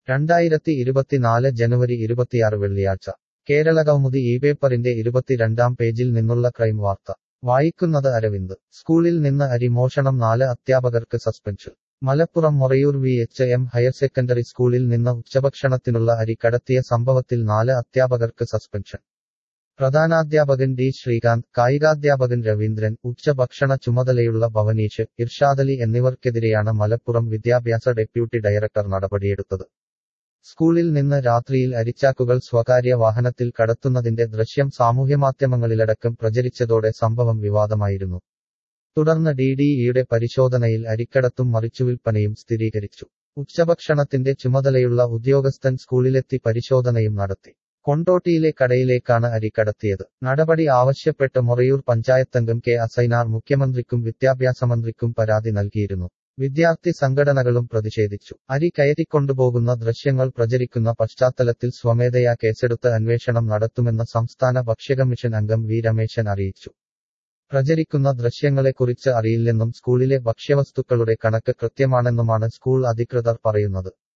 രണ്ടായിരത്തി ഇരുപത്തിനാല് ജനുവരി ഇരുപത്തിയാറ് വെള്ളിയാഴ്ച കേരളകൗമുദി ഈ പേപ്പറിന്റെ ഇരുപത്തിരണ്ടാം പേജിൽ നിന്നുള്ള ക്രൈം വാർത്ത വായിക്കുന്നത് അരവിന്ദ് സ്കൂളിൽ നിന്ന് അരി മോഷണം നാല് അധ്യാപകർക്ക് suspension Malappuram Morayur V H M higher secondary സ്കൂളിൽ നിന്ന് ഉച്ചഭക്ഷണത്തിനുള്ള അരി കടത്തിയ സംഭവത്തിൽ നാല് അധ്യാപകർക്ക് സസ്പെൻഷൻ പ്രധാനാധ്യാപകൻ ഡി ശ്രീകാന്ത് കായികാധ്യാപകൻ രവീന്ദ്രൻ ഉച്ചഭക്ഷണ ചുമതലയുള്ള ഭവനീഷ് ഇർഷാദലി എന്നിവർക്കെതിരെയാണ് മലപ്പുറം വിദ്യാഭ്യാസ ഡെപ്യൂട്ടി ഡയറക്ടർ നടപടിയെടുത്തത് സ്കൂളിൽ നിന്ന് രാത്രിയിൽ അരിച്ചാക്കുകൾ സ്വകാര്യ വാഹനത്തിൽ കടത്തുന്നതിന്റെ ദൃശ്യം സാമൂഹ്യമാധ്യമങ്ങളിലടക്കം പ്രചരിച്ചതോടെ സംഭവം വിവാദമായിരുന്നു തുടർന്ന് ഡി ഡി ഇയുടെ പരിശോധനയിൽ അരിക്കടത്തും മറിച്ചുവിൽപ്പനയും സ്ഥിരീകരിച്ചു ഉച്ചഭക്ഷണത്തിന്റെ ചുമതലയുള്ള ഉദ്യോഗസ്ഥൻ സ്കൂളിലെത്തി പരിശോധനയും നടത്തി കൊണ്ടോട്ടിയിലെ കടയിലേക്കാണ് അരി കടത്തിയത് നടപടി ആവശ്യപ്പെട്ട് മൊറയൂർ പഞ്ചായത്തംഗം കെ അസൈനാർ മുഖ്യമന്ത്രിക്കും വിദ്യാഭ്യാസമന്ത്രിക്കും പരാതി നൽകിയിരുന്നു വിദ്യാർത്ഥി സംഘടനകളും പ്രതിഷേധിച്ചു അരി കയറ്റിക്കൊണ്ടുപോകുന്ന ദൃശ്യങ്ങൾ പ്രചരിക്കുന്ന പശ്ചാത്തലത്തിൽ സ്വമേധയാ കേസെടുത്ത് അന്വേഷണം നടത്തുമെന്ന് സംസ്ഥാന ഭക്ഷ്യകമ്മീഷൻ അംഗം വി രമേശൻ അറിയിച്ചു പ്രചരിക്കുന്ന ദൃശ്യങ്ങളെക്കുറിച്ച് അറിയില്ലെന്നും സ്കൂളിലെ ഭക്ഷ്യവസ്തുക്കളുടെ കണക്ക് കൃത്യമാണെന്നുമാണ് സ്കൂൾ അധികൃതർ പറയുന്നത്